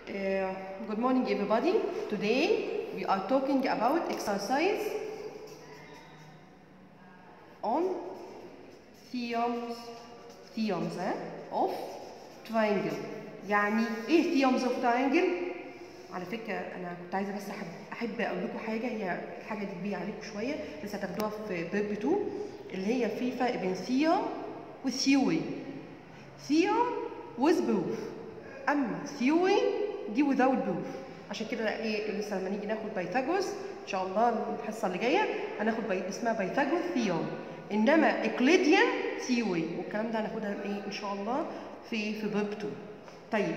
Uh, good morning, everybody. Today we are talking about exercise on theorems theorems eh, of triangle. يعني ايه theorems of triangle؟ على فكرة أنا كنت عايزة بس أحب, أحب أقول لكم حاجة هي الحاجة دي كبيرة عليكم شوية لسه هتاخدوها في بيرب 2 اللي هي في فرق بين theorem وثيوري. theorem with proof. أما theory دي without proof. عشان كده ايه لسه لما نيجي ناخد بايثاغورس ان شاء الله الحصه اللي جايه هناخد بي... اسمها بايثاغورس ثيورم انما اكليديان ثيوري والكلام ده هناخدها ايه ان شاء الله في في بيب 2 طيب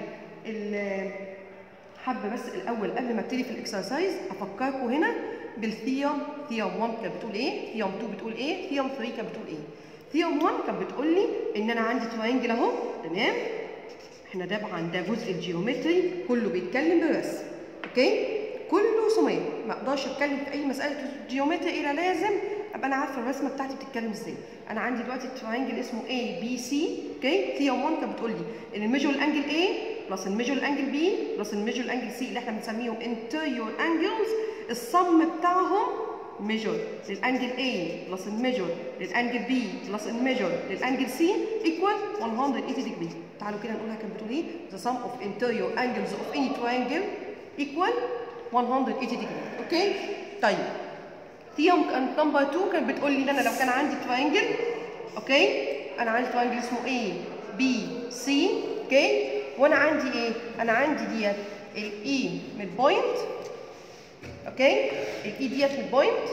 حابه بس الاول قبل ما ابتدي في الاكسرسايز افكركم هنا بالثيوم ثيوم 1 كانت بتقول ايه ثيوم 2 بتقول ايه ثيوم 3 كانت بتقول ايه ثيوم 1 كانت بتقول لي ان انا عندي تراينجل اهو تمام احنا طبعا ده جزء الجيومتري كله بيتكلم برسم اوكي كله رسومات ما اقدرش اتكلم في اي مساله جيومتري الا لازم ابقى انا عارفه الرسمه بتاعتي بتتكلم ازاي انا عندي دلوقتي التراينجل اسمه A B C اوكي ثيوم 1 كانت بتقول لي ان الميجور انجل A بلس الميجور انجل B بلس الميجور انجل C اللي احنا بنسميهم interior angles الصم بتاعهم ميجور للانجل A بلس الميجور للانجل B بلس الميجور للانجل C equal 180 degree تعالوا كده نقولها كانت بتقول ايه the sum of interior angles of any triangle equal 180 degree اوكي طيب ثيوم نمبر 2 كانت بتقول لي ان انا لو كان عندي تراينجل اوكي انا عندي تراينجل اسمه A B C اوكي وانا عندي ايه انا عندي ديت الاي من البوينت اوكي الاي ديت من البوينت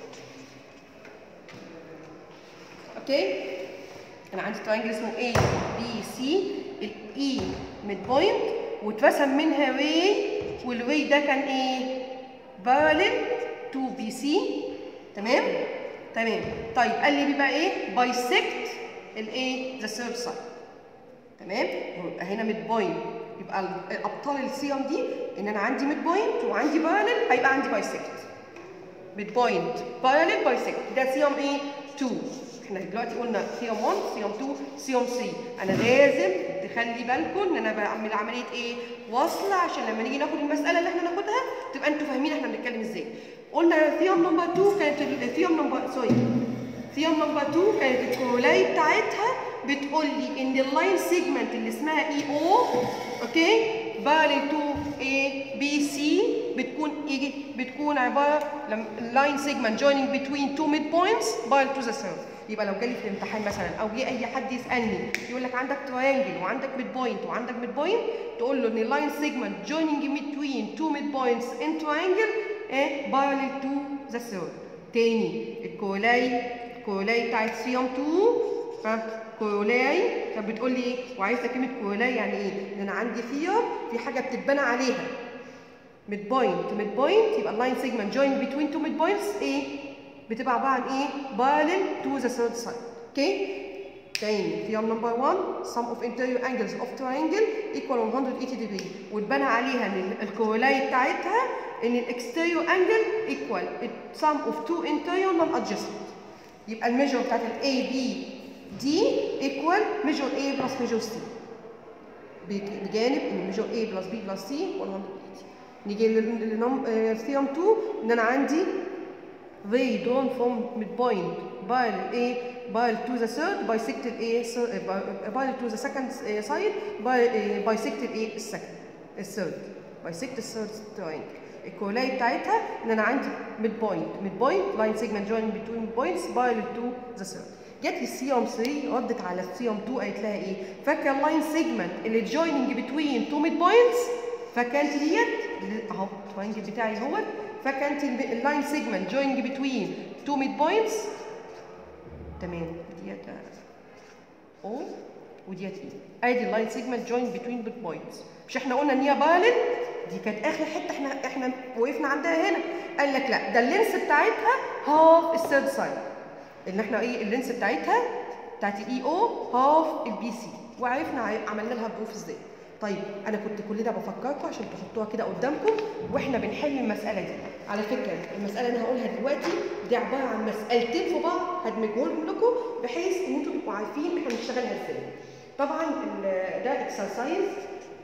اوكي انا عندي تراينجل اسمه A B C الاي من البوينت واترسم منها ري والري ده كان ايه بارلل تو بي سي تمام تمام طيب قال لي بقى ايه بايسكت الايه ذا ثيرد سايد تمام يبقى هنا ميد بوينت يبقى الابطال السيوم دي ان انا عندي ميد بوينت وعندي بارلل هيبقى عندي بايسكت ميد بوينت بارلل بايسكت ده سيوم ايه 2 احنا دلوقتي قلنا سيوم 1 سيوم 2 سيوم 3 انا لازم تخلي بالكم ان انا بعمل عمليه ايه وصل عشان لما نيجي ناخد المساله اللي احنا ناخدها تبقى انتوا فاهمين احنا بنتكلم ازاي قلنا ثيوم نمبر 2 كانت ثيوم نمبر سوري ثيوم نمبر 2 كانت الكولاي بتاعتها بتقول لي ان اللاين سيجمنت اللي اسمها اي او اوكي بارل تو اي بي سي بتكون ايه بتكون عباره اللاين سيجمنت جويننج بتوين تو ميد بوينتس بارل تو ذا سيرف يبقى لو جالي في الامتحان مثلا او جه اي حد يسالني يقول لك عندك تراينجل وعندك ميد بوينت وعندك ميد بوينت تقول له ان اللاين سيجمنت جويننج بتوين تو ميد بوينتس ان تراينجل ايه بارل تو ذا سيرف تاني الكولاي الكولاي بتاعت سيوم 2 ها كولاي كانت بتقول لي ايه وعايزه كلمه كولاي يعني ايه ان انا عندي ثيور في حاجه بتتبنى عليها ميد بوينت ميد بوينت يبقى اللاين سيجمنت جوين بتوين تو ميد بوينتس ايه بتبقى عباره عن ايه بارلل تو ذا ثيرد سايد اوكي تاني ثيورم نمبر 1 sum of interior angles of triangle equal 180 degree واتبنى عليها ان الكولاي بتاعتها ان الاكستيريور انجل equal sum of two interior non adjacent يبقى الميجر بتاعت الاي بي دي ايكوال ميجر A بلس ميجر C بجانب ان ميجر A بلس B بلس C 180 نيجي للثيوم 2 ان انا عندي ray drawn from midpoint by A by to the third bisected A by to the second side by bisected A second الثird bisect الثird triangle الكولاي بتاعتها ان انا عندي ميد بوينت ميد بوينت لاين سيجمنت جوين بتوين بوينتس باي تو ذا ثيرد جت لي السيوم 3 ردت على السيوم 2 قالت لها ايه؟ فاكره اللاين سيجمنت اللي جويننج بتوين تو ميد بوينتس فكانت ديت اهو التراينجل بتاعي اهوت فكانت اللاين سيجمنت جويننج بتوين تو ميد بوينتس تمام ديت او وديت ايه ادي اللاين سيجمنت جوين بتوين ميد بوينتس مش احنا قلنا ان هي بارلل دي كانت اخر حته احنا احنا وقفنا عندها هنا قال لك لا ده اللينس بتاعتها هاف الثيرد سايد اللي احنا ايه اللينس بتاعتها بتاعت الاي او هاف البي سي وعرفنا عملنا لها بروف ازاي طيب انا كنت كل ده بفكركم عشان تحطوها كده قدامكم واحنا بنحل المساله دي على فكره المساله اللي انا هقولها دلوقتي دي عباره عن مسالتين في بعض هدمجهم لكم بحيث ان انتوا تبقوا عارفين احنا بنشتغلها ازاي طبعا ده اكسرسايز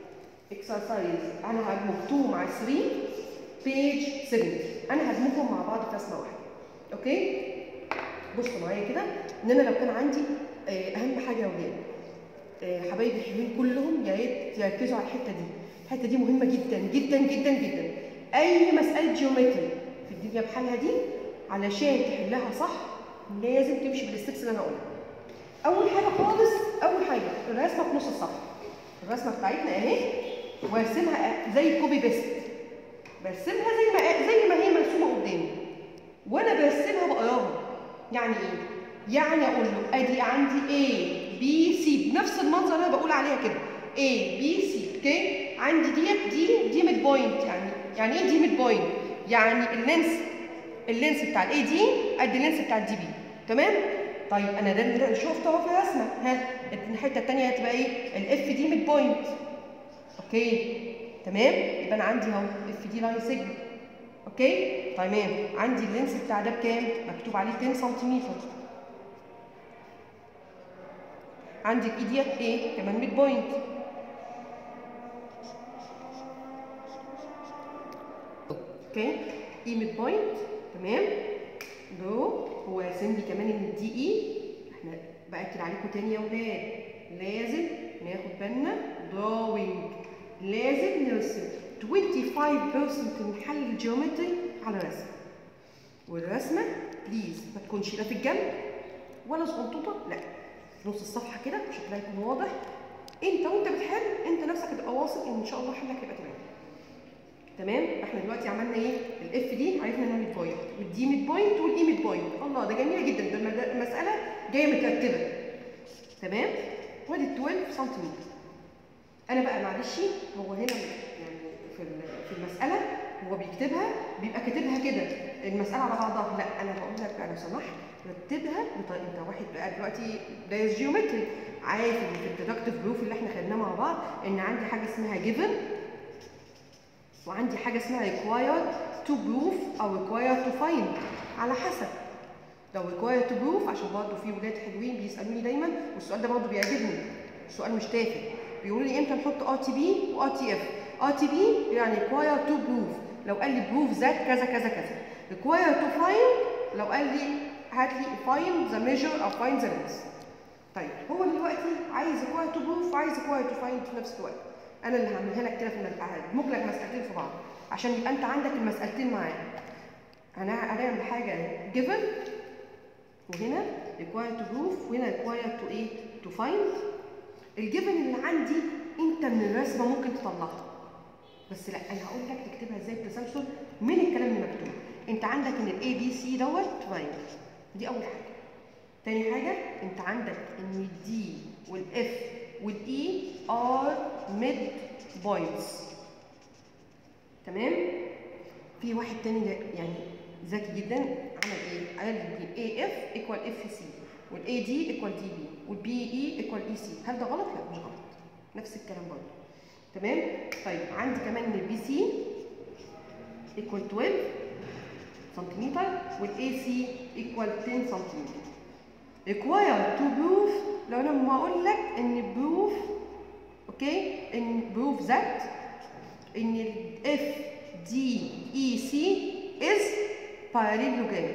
اكسرسايز انا هدمج 2 مع 3 بيج 7 انا هدمجهم مع بعض في رسمه واحده اوكي بصوا معايا كده ان انا لو كان عندي آه، اهم حاجه يا ولاد آه، حبايبي الحلوين كلهم يا ريت يركزوا على الحته دي الحته دي مهمه جدا جدا جدا جدا اي مساله جيومتري في الدنيا بحالها دي علشان تحلها صح لازم تمشي بالستبس اللي انا هقولها اول حاجه خالص اول حاجه الرسمه في نص الصفحه الرسمه بتاعتنا اهي وارسمها زي كوبي بيست برسمها زي ما زي ما هي مرسومه قدامي وانا برسمها بقراها يعني ايه يعني اقول له ادي عندي A B C بنفس المنظر اللي انا بقول عليها كده A B C اوكي عندي ديت دي دي ميد بوينت يعني يعني ايه دي ميد بوينت يعني اللينس اللينس بتاع الاي دي قد اللينس بتاع الدي بي تمام طيب انا ده اللي شفته اهو في الرسمه ها الحته الثانيه هتبقى ايه الاف دي ميد بوينت اوكي تمام يبقى انا عندي اهو اف دي لاين سيجما اوكي تمام عندي اللينس بتاع ده بكام مكتوب عليه 10 سنتيمتر عندك اي ديت ايه كمان ميد بوينت اوكي اي ميد بوينت تمام لو هو راسم لي كمان ان الدي اي احنا باكد عليكم تاني يا ولاد لازم ناخد بالنا دراوينج لازم نرسم 25% من حل الجيومتري على رسم والرسمه بليز ما تكونش لا في الجنب ولا صغنطوطه لا في نص الصفحه كده شكلها يكون واضح انت وانت بتحل انت نفسك هتبقى واثق ان ان شاء الله حلك هيبقى تمام تمام احنا دلوقتي عملنا ايه الاف دي عرفنا انها ميد بوينت والدي ميد بوينت والاي ميد بوينت الله ده جميله جدا ده الم- المساله جايه مترتبه تمام وادي 12 سنتيمتر انا بقى معلش هو هنا يعني في ال- في المساله هو بيكتبها بيبقى كاتبها كده المساله على بعضها لا انا بقول لك بقى لو سمحت رتبها بطريقه انت واحد بقى دلوقتي دايس جيومتري عارف ان في الديدكتيف بروف اللي احنا خدناه مع بعض ان عندي حاجه اسمها جيفن وعندي حاجه اسمها required to prove او required to find على حسب لو required to prove عشان برضه في ولاد حلوين بيسالوني دايما والسؤال ده برضه بيعجبني السؤال مش تافه بيقولوا لي امتى نحط ار تي بي وار تي اف ار تي بي يعني required to prove لو قال لي prove ذات كذا كذا كذا required to find لو قال لي هات لي find the measure او find the length طيب هو دلوقتي عايز required to prove وعايز required to find في نفس الوقت انا اللي هعملها لك كده في المسألة هدمج لك مسألتين في بعض عشان يبقى انت عندك المسألتين معايا هنع- هنعمل حاجة given وهنا required to prove وهنا required to ايه to find الجيفن اللي عندي انت من الرسمة ممكن تطلعها بس لا انا هقول لك تكتبها ازاي بتسلسل من الكلام اللي مكتوب انت عندك ان الاي بي سي دوت تراينجل دي اول حاجه تاني حاجه انت عندك ان الدي والاف والاي ار ميد بوينتس تمام في واحد تاني ده يعني ذكي جدا عمل ايه قال لي اي اف ايكوال اف سي والاي دي ايكوال دي بي والبي اي ايكوال اي سي هل ده غلط لا مش غلط نفس الكلام برضه تمام طيب عندي كمان ان البي سي ايكوال 12 سنتيمتر والاي سي ايكوال 10 سنتيمتر required to prove لو انا ما اقول لك ان proof اوكي ان proof that ان ال F D E C is parallelogram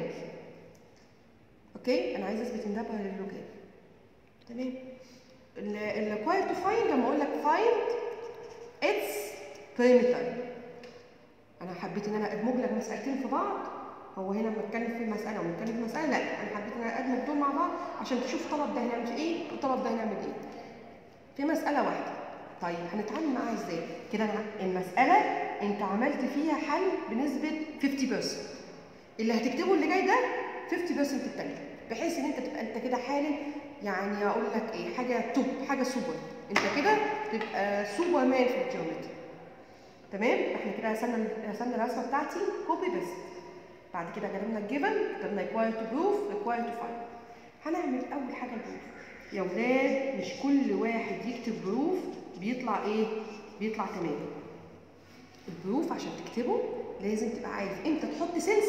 اوكي انا عايز اثبت ان ده parallelogram تمام ال ال required to find لما اقول لك find its perimeter انا حبيت ان انا ادمج لك مسألتين في بعض هو هنا بنتكلم في المسألة وبنتكلم في المسألة لا انا حبيت ان انا ادمج دول مع بعض عشان تشوف الطلب ده هنعمل فيه ايه والطلب ده هنعمل ايه في مسألة واحدة طيب هنتعامل معاها ازاي كده أنا المسألة انت عملت فيها حل بنسبة 50% اللي هتكتبه اللي جاي ده 50% التانية بحيث ان انت تبقى انت كده حالل يعني اقول لك ايه حاجة توب حاجة سوبر انت كده تبقى سوبر مان في الجيومتري تمام احنا كده رسمنا رسمنا الرسمه بتاعتي كوبي بيست بعد كده كتبنا الجيفن كتبنا required to prove required to find هنعمل اول حاجه البروف يا ولاد مش كل واحد يكتب بروف بيطلع ايه بيطلع تمام البروف عشان تكتبه لازم تبقى عارف امتى تحط سنس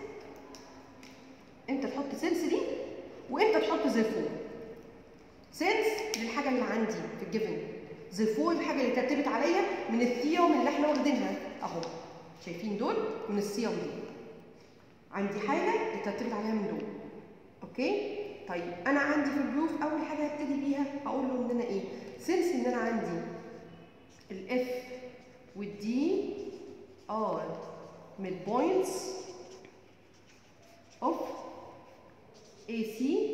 امتى تحط سنس دي وامتى تحط زيرفور سنس للحاجه اللي عندي في الجيفن زيفور الحاجه اللي اترتبت عليا من الثيوم اللي احنا واخدينها اهو شايفين دول من الثيوم دي عندي حاجه اترتبت عليها من دول اوكي طيب انا عندي في البروف اول حاجه هبتدي بيها هقول له ان انا ايه سنس ان انا عندي الاف والدي ار ميد بوينتس اوف اي سي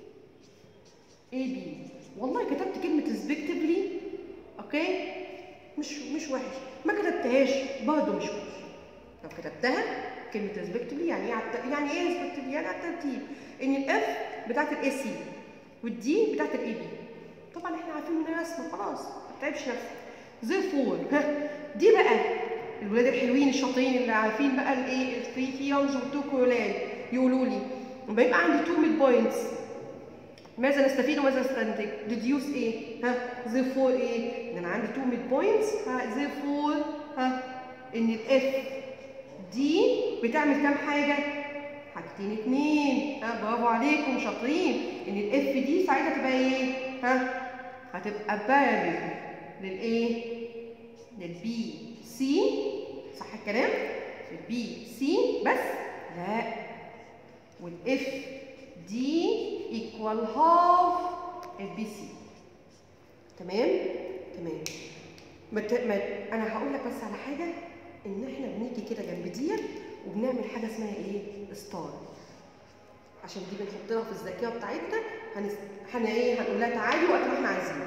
اي بي والله كتبت كلمه ريسبكتفلي اوكي مش مش وحش ما كتبتهاش برضه مش وحش لو كتبتها كلمه ريسبكتفلي يعني ايه عت... يعني ايه ريسبكتفلي يعني على الترتيب ان الاف بتاعت الاي سي والدي بتاعت الاي بي طبعا احنا عارفين انها رسمه خلاص ما تتعبش نفسك زي فور ها دي بقى الولاد الحلوين الشاطرين اللي عارفين بقى الايه الثري ثيونز والتو كورولان يقولوا لي لما يبقى عندي تو ميد بوينتس ماذا نستفيد وماذا نستنتج؟ ريديوس ايه؟ ها زي فور ايه؟ ان انا عندي تو ميد بوينتس ها زي فور ها ان الاف دي بتعمل كام حاجه؟ حاجتين اتنين ها برافو عليكم شاطرين ان الاف دي ساعتها تبقى ايه؟ ها هتبقى بارل للايه؟ للبي سي صح الكلام؟ البي سي بس لا والاف دي ايكوال هاف البي سي تمام؟ تمام مت... مت... انا هقول لك بس على حاجه ان احنا بنيجي كده جنب ديت وبنعمل حاجه اسمها ايه؟ ستار عشان دي بنحط لها في الذاكره بتاعتنا هنس... هن ايه هنقول لها تعالي وقت ما احنا عايزين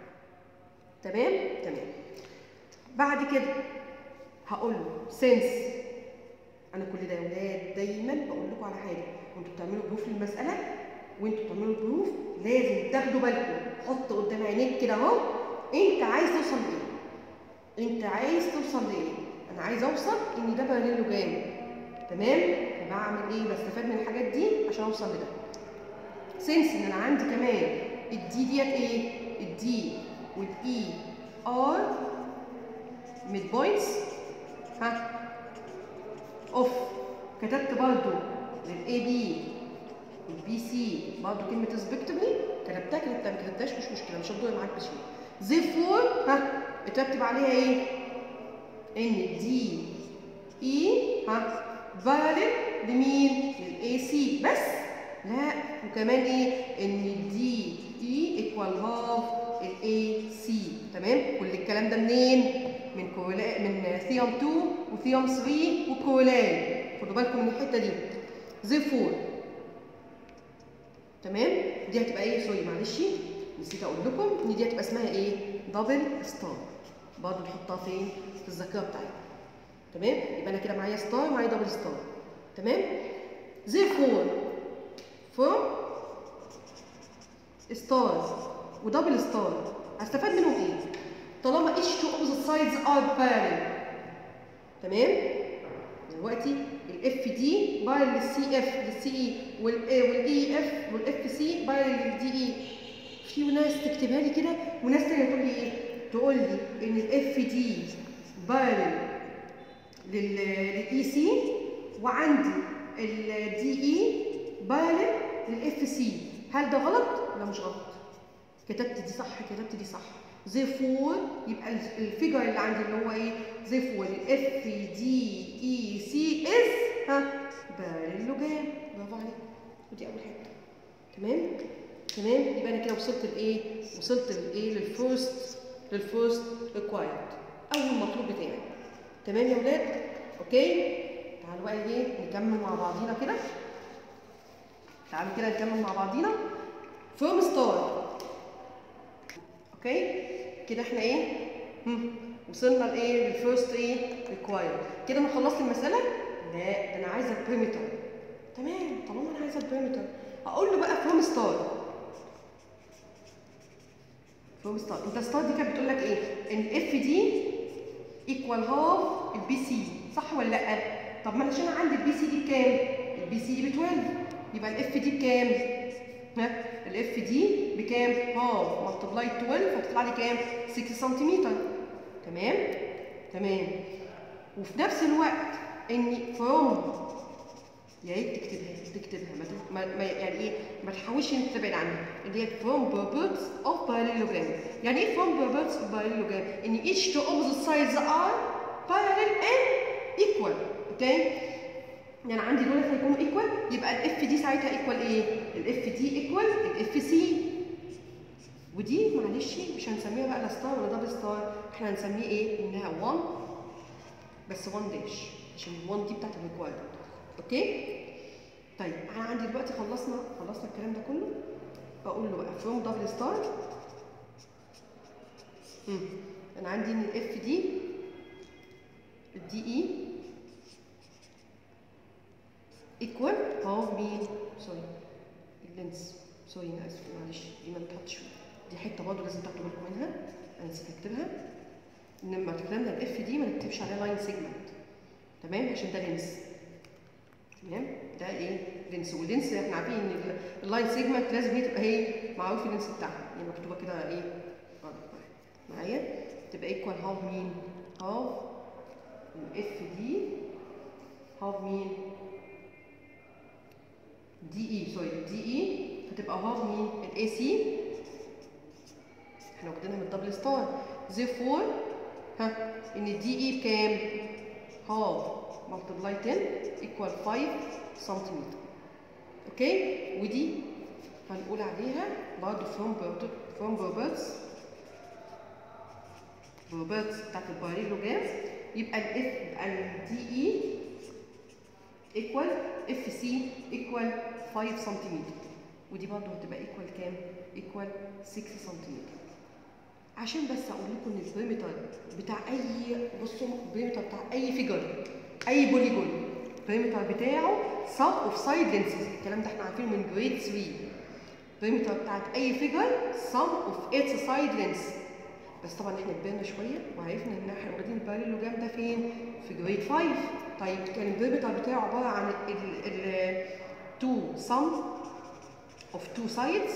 تمام؟ تمام بعد كده هقول له سنس انا كل ده يا ولاد دايما بقول لكم على حاجه وانتوا بتعملوا بروف للمساله وانتوا بتعملوا بروف لازم تاخدوا بالكم حط قدام عينيك كده اهو انت عايز توصل لايه انت عايز توصل لايه انا عايز اوصل ان ده باراليلوجرام تمام بعمل ايه بستفاد من الحاجات دي عشان اوصل لده سنس ان انا عندي كمان الدي ديت ايه الدي والاي ار ميد بوينتس ها اوف كتبت برضو للاي بي والبي سي برضو كلمه ريسبكتبلي كتبتها كتبتها ما كتبتهاش مش مشكله مش هتضر معاك بشيء زي فور ها اترتب عليها ايه ان دي اي ها فالid لمين للاي سي بس لا وكمان ايه ان دي اي ايكوال هاف الاي سي تمام كل الكلام ده منين من كولا من ثيوم 2 وثيوم 3 وكولان خدوا بالكم من الحته دي زي فور تمام دي هتبقى ايه سوري معلش نسيت اقول لكم ان دي هتبقى اسمها ايه دبل ستار برضه نحطها فين في الذاكره بتاعتنا تمام يبقى انا كده معايا ستار ومعايا دبل ستار تمام زي فور فور ستارز ودبل ستار هستفاد منهم ايه طالما each two opposite sides are parallel تمام دلوقتي الاف دي بارل للسي اف للسي اي والاي اف والاف سي بارل للدي اي في ناس تكتبها لي كده وناس تانية تقول لي ايه تقول لي ان الاف دي بارل للاي سي وعندي الدي اي بارل للاف سي هل ده غلط ولا مش غلط كتبت دي صح كتبت دي صح زي فور يبقى الفيجر اللي عندي اللي هو ايه زي فور الاف دي اي سي اس ها بارلوجام برافو عليك ودي اول حته تمام تمام يبقى انا كده وصلت لايه وصلت لايه للفيرست للفيرست ريكوايرد اول مطلوب بتاعي تمام يا ولاد اوكي تعالوا بقى ايه نكمل مع بعضينا كده تعالوا كده نكمل مع بعضينا فيرم ستار اوكي كده احنا ايه هم. وصلنا لايه للفيرست ايه ريكوايرد كده انا خلصت المساله لا ده انا عايزه البريمتر تمام طالما انا عايزه البريمتر هقول له بقى فروم ستار فروم ستار انت ستار دي كانت بتقول لك ايه ان اف دي ايكوال هاف البي سي صح ولا لا طب ما انا عشان عندي البي سي دي بكام البي سي دي ب 12 يبقى الاف دي بكام ها الاف دي بكام هاف ملتبلاي 12 هتطلع لي كام 6 سنتيمتر تمام تمام وفي نفس الوقت ان فروم يا ريت تكتبها تكتبها ما, تف- ما, ما يعني ايه ما تحاولش انت تبعد عنها اللي هي from purports of parallelogram يعني ايه from purports of parallelogram ان each two opposite sides are parallel and equal اوكي يعني عندي دول هيكونوا equal يبقى الاف دي ساعتها equal ايه الاف دي equal الاف سي ودي معلش مش هنسميها بقى لا ستار ولا دبل ستار احنا هنسميه ايه انها 1 بس 1 داش عشان ال 1 دي بتاعت الريكوايرمنت اوكي طيب انا عندي دلوقتي خلصنا خلصنا الكلام ده كله بقول له بقى فروم دبل ستار امم انا عندي ان الاف دي الدي اي ايكوال هاف مين سوري اللينس سوري انا اسف معلش دي ما بتحطش دي حته برضه لازم تاخدوا بالكم منها انا نسيت اكتبها ان لما كتبنا الاف دي ما نكتبش عليها لاين سيجمنت تمام عشان ده لينس تمام ده ايه لينس واللينس احنا عارفين ان ال- اللاين سيجمنت لازم هي تبقى هي معروف اللينس بتاعها يعني مكتوبه كده ايه غلط معايا تبقى ايكوال هاف مين هاف الاف دي هاف مين دي اي سوري دي اي هتبقى هاف مين الاي سي احنا واخدينها من الدبل ستار therefore ها ان الدي اي بكام هاف ملتبلاي 10 ايكوال 5 سنتيمتر اوكي ودي هنقول عليها برضه فروم فروم بروبرتس بروبرتس بتاعت الباريلوجرام يبقى الاف يبقى الدي اي ايكوال اف سي ايكوال 5 سنتيمتر ودي برضه هتبقى ايكوال كام؟ ايكوال 6 سنتيمتر عشان بس اقول لكم ان البريمتر بتاع اي بصوا البريمتر بتاع اي فيجر اي بوليجون البريمتر بتاعه سب اوف سايد لينسز الكلام ده احنا عارفينه من جريد 3 البريمتر بتاعت اي فيجر سم اوف اتس سايد لينس بس طبعا احنا كبرنا شويه وعرفنا ان احنا واخدين الباراليلوجرام ده فين؟ في جريد 5 طيب كان البريمتر بتاعه عباره عن ال ال two sum of two sides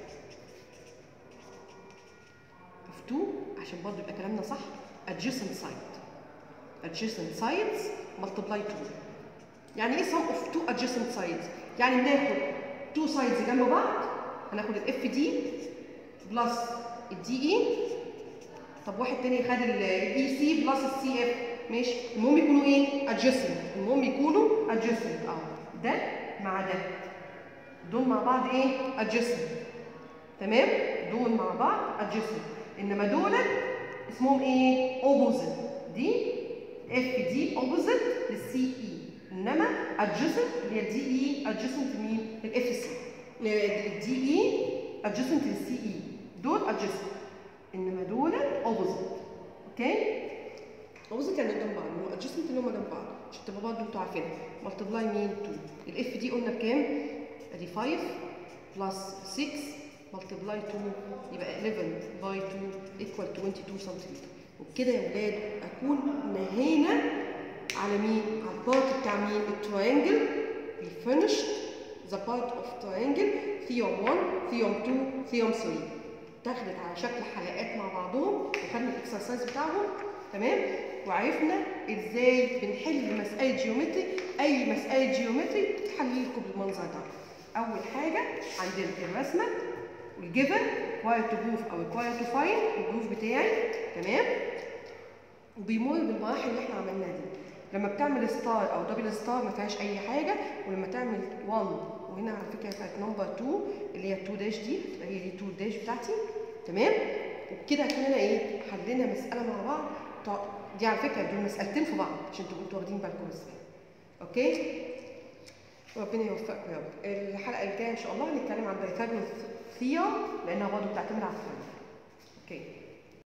of two عشان برضه يبقى كلامنا صح adjacent side adjacent sides multiply two يعني ايه sum of two adjacent sides؟ يعني ناخد two sides جنب بعض هناخد الاف دي بلس الدي اي طب واحد تاني خد الاي سي بلس السي اف ماشي المهم يكونوا ايه؟ adjacent المهم يكونوا adjacent اه ده مع ده دول مع بعض ايه؟ adjacent تمام؟ دول مع بعض adjacent انما دول اسمهم ايه؟ opposite دي اف دي opposite للسي اي انما adjacent اللي هي الدي اي adjacent لمين؟ للاف سي الدي اي adjacent للسي اي دول adjacent انما دول opposite اوكي؟ opposite يعني قدام بعض هو adjacent اللي هم جنب بعض عشان تبقى برضه انتوا عارفينها multiply مين 2 الاف دي قلنا بكام؟ ادي 5 بلس 6 multiply 2 يبقى 11 باي 2 equal 22 سنتيمتر وبكده يا ولاد اكون نهينا على مين؟ على البارت بتاع مين؟ التراينجل we finished the part of triangle theorem 1 theorem 2 theorem 3 اتاخدت على شكل حلقات مع بعضهم وخدنا الاكسرسايز بتاعهم تمام وعرفنا ازاي بنحل مساله جيومتري اي مساله جيومتري تتحل لكم بالمنظر ده اول حاجه عندنا الرسمه والجيفن required to prove او required to find البروف بتاعي تمام وبيمر بالمراحل اللي احنا عملناها دي لما بتعمل ستار او دبل ستار ما فيهاش اي حاجه ولما تعمل 1 وهنا على فكره كانت نمبر 2 اللي هي 2 داش دي تبقى هي دي 2 داش بتاعتي تمام وبكده هكون ايه حلينا مساله مع بعض طا- دي على فكره دول مسالتين في بعض عشان تبقوا انتوا واخدين بالكم ازاي اوكي ربنا يوفقكم يا رب الحلقه الجايه ان شاء الله هنتكلم عن بايثاغورس ثيورم لانها برضه بتعتمد على الفهم اوكي